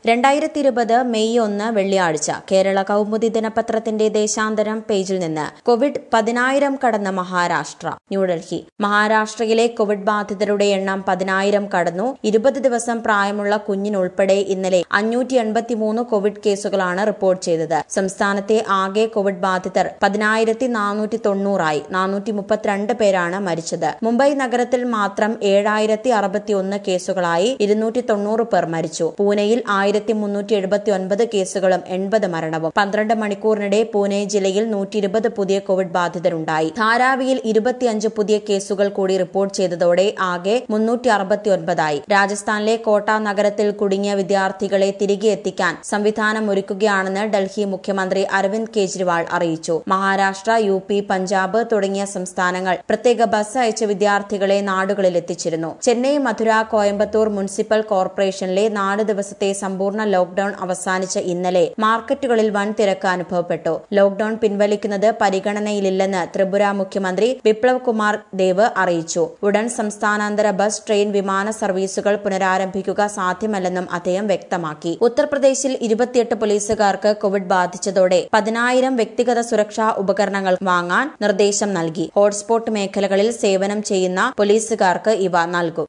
രണ്ടായിരത്തി ഇരുപത് മെയ് ഒന്ന് വെള്ളിയാഴ്ച കേരള കൗമുദി ദിനപത്രത്തിന്റെ ദേശാന്തരം പേജിൽ നിന്ന് കോവിഡ് പതിനായിരം കടന്ന മഹാരാഷ്ട്ര ന്യൂഡൽഹി മഹാരാഷ്ട്രയിലെ കോവിഡ് ബാധിതരുടെ എണ്ണം പതിനായിരം കടന്നു ഇരുപത് ദിവസം പ്രായമുള്ള കുഞ്ഞിനുൾപ്പെടെ ഇന്നലെ അഞ്ഞൂറ്റി എൺപത്തിമൂന്ന് കോവിഡ് കേസുകളാണ് റിപ്പോർട്ട് ചെയ്തത് സംസ്ഥാനത്തെ ആകെ കോവിഡ് ബാധിതർ പതിനായിരത്തി നാനൂറ്റി തൊണ്ണൂറായി നാനൂറ്റി മുപ്പത്തിരണ്ട് പേരാണ് മരിച്ചത് മുംബൈ നഗരത്തിൽ മാത്രം ഏഴായിരത്തി അറുപത്തിയൊന്ന് കേസുകളായി ഇരുന്നൂറ്റി തൊണ്ണൂറ് പേർ മരിച്ചു പൂനെയിൽ ആയിരത്തി മുന്നൂറ്റി എഴുപത്തി ഒൻപത് കേസുകളും എൺപത് മരണവും പന്ത്രണ്ട് മണിക്കൂറിനിടെ പൂനെ ജില്ലയിൽ നൂറ്റി ഇരുപത് പുതിയ കോവിഡ് ബാധിതരുണ്ടായി ധാരാവിയിൽ ഇരുപത്തിയഞ്ച് പുതിയ കേസുകൾ കൂടി റിപ്പോർട്ട് ചെയ്തതോടെ ആകെ മുന്നൂറ്റി അറുപത്തിയൊൻപതായി രാജസ്ഥാനിലെ കോട്ട നഗരത്തിൽ കുടുങ്ങിയ വിദ്യാർത്ഥികളെ തിരികെ എത്തിക്കാൻ സംവിധാനം ഒരുക്കുകയാണെന്ന് ഡൽഹി മുഖ്യമന്ത്രി അരവിന്ദ് കെജ്രിവാൾ അറിയിച്ചു മഹാരാഷ്ട്ര യു പി പഞ്ചാബ് തുടങ്ങിയ സംസ്ഥാനങ്ങൾ പ്രത്യേക ബസ് അയച്ച് വിദ്യാർത്ഥികളെ നാടുകളിൽ എത്തിച്ചിരുന്നു ചെന്നൈ മധുര കോയമ്പത്തൂർ മുനിസിപ്പൽ കോർപ്പറേഷനിലെ നാല് ദിവസത്തെ സമ്പൂർണ്ണ ലോക്ഡൌൺ അവസാനിച്ച ഇന്നലെ മാർക്കറ്റുകളിൽ വൻ തിരക്ക് അനുഭവപ്പെട്ടു ലോക്ഡൌൺ പിൻവലിക്കുന്നത് പരിഗണനയിലില്ലെന്ന് ത്രിപുര മുഖ്യമന്ത്രി ബിപ്ലവ് കുമാർ ദേവ് അറിയിച്ചു ഉടൻ സംസ്ഥാനാന്തര ബസ് ട്രെയിൻ വിമാന സർവീസുകൾ പുനരാരംഭിക്കുക സാധ്യമല്ലെന്നും അദ്ദേഹം വ്യക്തമാക്കി ഉത്തർപ്രദേശിൽ ഇരുപത്തിയെട്ട് പോലീസുകാർക്ക് കോവിഡ് ബാധിച്ചതോടെ പതിനായിരം വ്യക്തിഗത സുരക്ഷാ ഉപകരണങ്ങൾ വാങ്ങാൻ നിർദ്ദേശം നൽകി ഹോട്ട്സ്പോട്ട് മേഖലകളിൽ സേവനം ചെയ്യുന്ന പോലീസുകാർക്ക് ഇവ നൽകും